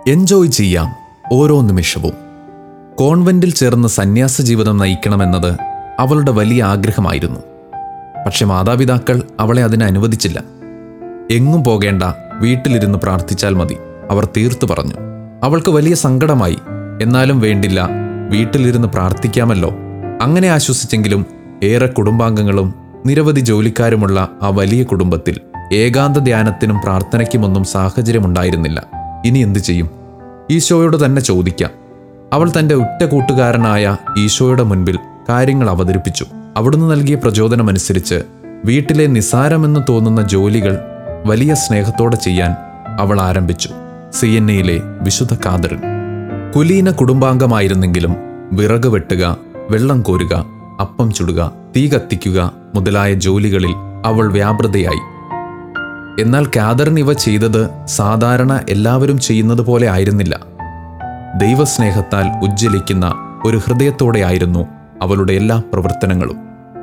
enjoy ചെയ്യാം ഓരോ നിമിഷവും കോൺവെന്റിൽ ചേർന്ന് സന്യാസ ജീവിതം നയിക്കണമെന്നത് അവളുടെ വലിയ ആഗ്രഹമായിരുന്നു പക്ഷെ മാതാപിതാക്കൾ അവളെ അതിന് അനുവദിച്ചില്ല എങ്ങും പോകേണ്ട വീട്ടിലിരുന്ന് പ്രാർത്ഥിച്ചാൽ മതി അവർ തീർത്തു പറഞ്ഞു അവൾക്ക് വലിയ സങ്കടമായി എന്നാലും വേണ്ടില്ല വീട്ടിലിരുന്ന് പ്രാർത്ഥിക്കാമല്ലോ അങ്ങനെ ആശ്വസിച്ചെങ്കിലും ഏറെ കുടുംബാംഗങ്ങളും നിരവധി ജോലിക്കാരുമുള്ള ആ വലിയ കുടുംബത്തിൽ ഏകാന്ത ധ്യാനത്തിനും പ്രാർത്ഥനയ്ക്കുമൊന്നും സാഹചര്യമുണ്ടായിരുന്നില്ല ഇനി എന്തു ചെയ്യും ഈശോയോട് തന്നെ ചോദിക്കാം അവൾ തന്റെ ഉറ്റ കൂട്ടുകാരനായ ഈശോയുടെ മുൻപിൽ കാര്യങ്ങൾ അവതരിപ്പിച്ചു അവിടുന്ന് നൽകിയ പ്രചോദനമനുസരിച്ച് വീട്ടിലെ നിസാരമെന്ന് തോന്നുന്ന ജോലികൾ വലിയ സ്നേഹത്തോടെ ചെയ്യാൻ അവൾ ആരംഭിച്ചു സി എൻ എയിലെ വിശുദ്ധ കാതറിൻ കുലീന കുടുംബാംഗമായിരുന്നെങ്കിലും വിറക് വെട്ടുക വെള്ളം കോരുക അപ്പം ചുടുക തീ കത്തിക്കുക മുതലായ ജോലികളിൽ അവൾ വ്യാപൃതയായി എന്നാൽ കാതറിൻ ഇവ ചെയ്തത് സാധാരണ എല്ലാവരും ചെയ്യുന്നത് പോലെ ആയിരുന്നില്ല ദൈവസ്നേഹത്താൽ ഉജ്ജ്വലിക്കുന്ന ഒരു ഹൃദയത്തോടെയായിരുന്നു അവളുടെ എല്ലാ പ്രവർത്തനങ്ങളും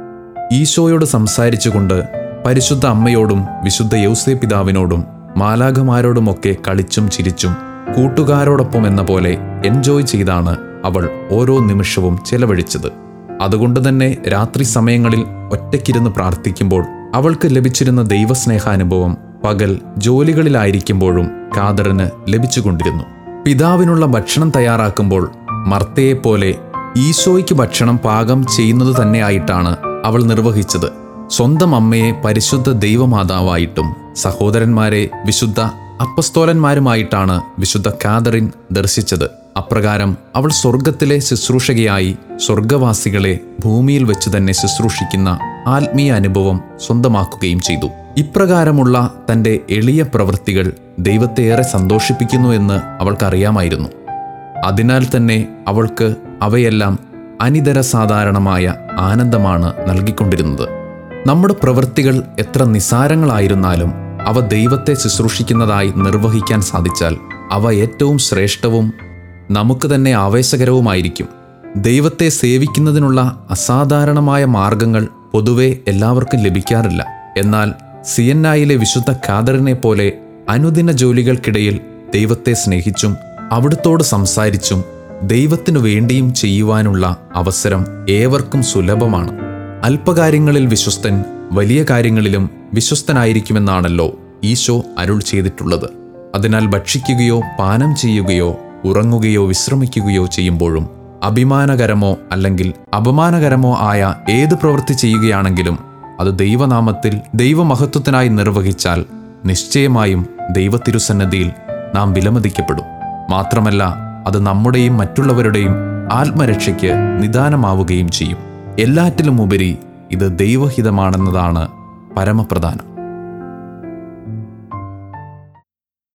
ഈശോയോട് സംസാരിച്ചുകൊണ്ട് പരിശുദ്ധ അമ്മയോടും വിശുദ്ധ യൗസേ പിതാവിനോടും മാലാഖമാരോടുമൊക്കെ കളിച്ചും ചിരിച്ചും കൂട്ടുകാരോടൊപ്പം എന്ന പോലെ എൻജോയ് ചെയ്താണ് അവൾ ഓരോ നിമിഷവും ചെലവഴിച്ചത് അതുകൊണ്ട് തന്നെ രാത്രി സമയങ്ങളിൽ ഒറ്റയ്ക്കിരുന്ന് പ്രാർത്ഥിക്കുമ്പോൾ അവൾക്ക് ലഭിച്ചിരുന്ന ദൈവസ്നേഹാനുഭവം പകൽ ജോലികളിലായിരിക്കുമ്പോഴും കാതറിന് ലഭിച്ചുകൊണ്ടിരുന്നു പിതാവിനുള്ള ഭക്ഷണം തയ്യാറാക്കുമ്പോൾ മർത്തയെപ്പോലെ ഈശോയ്ക്ക് ഭക്ഷണം പാകം ചെയ്യുന്നത് തന്നെയായിട്ടാണ് അവൾ നിർവഹിച്ചത് സ്വന്തം അമ്മയെ പരിശുദ്ധ ദൈവമാതാവായിട്ടും സഹോദരന്മാരെ വിശുദ്ധ അപ്പസ്തോലന്മാരുമായിട്ടാണ് വിശുദ്ധ കാതറിൻ ദർശിച്ചത് അപ്രകാരം അവൾ സ്വർഗത്തിലെ ശുശ്രൂഷകയായി സ്വർഗവാസികളെ ഭൂമിയിൽ വെച്ച് തന്നെ ശുശ്രൂഷിക്കുന്ന ആത്മീയ അനുഭവം സ്വന്തമാക്കുകയും ചെയ്തു ഇപ്രകാരമുള്ള തൻ്റെ എളിയ പ്രവൃത്തികൾ ദൈവത്തെ ഏറെ സന്തോഷിപ്പിക്കുന്നു എന്ന് അവൾക്കറിയാമായിരുന്നു അതിനാൽ തന്നെ അവൾക്ക് അവയെല്ലാം അനിതര സാധാരണമായ ആനന്ദമാണ് നൽകിക്കൊണ്ടിരുന്നത് നമ്മുടെ പ്രവൃത്തികൾ എത്ര നിസാരങ്ങളായിരുന്നാലും അവ ദൈവത്തെ ശുശ്രൂഷിക്കുന്നതായി നിർവഹിക്കാൻ സാധിച്ചാൽ അവ ഏറ്റവും ശ്രേഷ്ഠവും നമുക്ക് തന്നെ ആവേശകരവുമായിരിക്കും ദൈവത്തെ സേവിക്കുന്നതിനുള്ള അസാധാരണമായ മാർഗങ്ങൾ പൊതുവെ എല്ലാവർക്കും ലഭിക്കാറില്ല എന്നാൽ സിയന്നായിലെ വിശുദ്ധ ഖാദറിനെ പോലെ അനുദിന ജോലികൾക്കിടയിൽ ദൈവത്തെ സ്നേഹിച്ചും അവിടുത്തോട് സംസാരിച്ചും ദൈവത്തിനു വേണ്ടിയും ചെയ്യുവാനുള്ള അവസരം ഏവർക്കും സുലഭമാണ് അല്പകാര്യങ്ങളിൽ വിശ്വസ്തൻ വലിയ കാര്യങ്ങളിലും വിശ്വസ്തനായിരിക്കുമെന്നാണല്ലോ ഈശോ അരുൾ ചെയ്തിട്ടുള്ളത് അതിനാൽ ഭക്ഷിക്കുകയോ പാനം ചെയ്യുകയോ ഉറങ്ങുകയോ വിശ്രമിക്കുകയോ ചെയ്യുമ്പോഴും അഭിമാനകരമോ അല്ലെങ്കിൽ അപമാനകരമോ ആയ ഏത് പ്രവൃത്തി ചെയ്യുകയാണെങ്കിലും അത് ദൈവനാമത്തിൽ ദൈവമഹത്വത്തിനായി നിർവഹിച്ചാൽ നിശ്ചയമായും ദൈവത്തിരുസന്നതിയിൽ നാം വിലമതിക്കപ്പെടും മാത്രമല്ല അത് നമ്മുടെയും മറ്റുള്ളവരുടെയും ആത്മരക്ഷയ്ക്ക് നിദാനമാവുകയും ചെയ്യും എല്ലാറ്റിലും ഉപരി ഇത് ദൈവഹിതമാണെന്നതാണ് പരമപ്രധാനം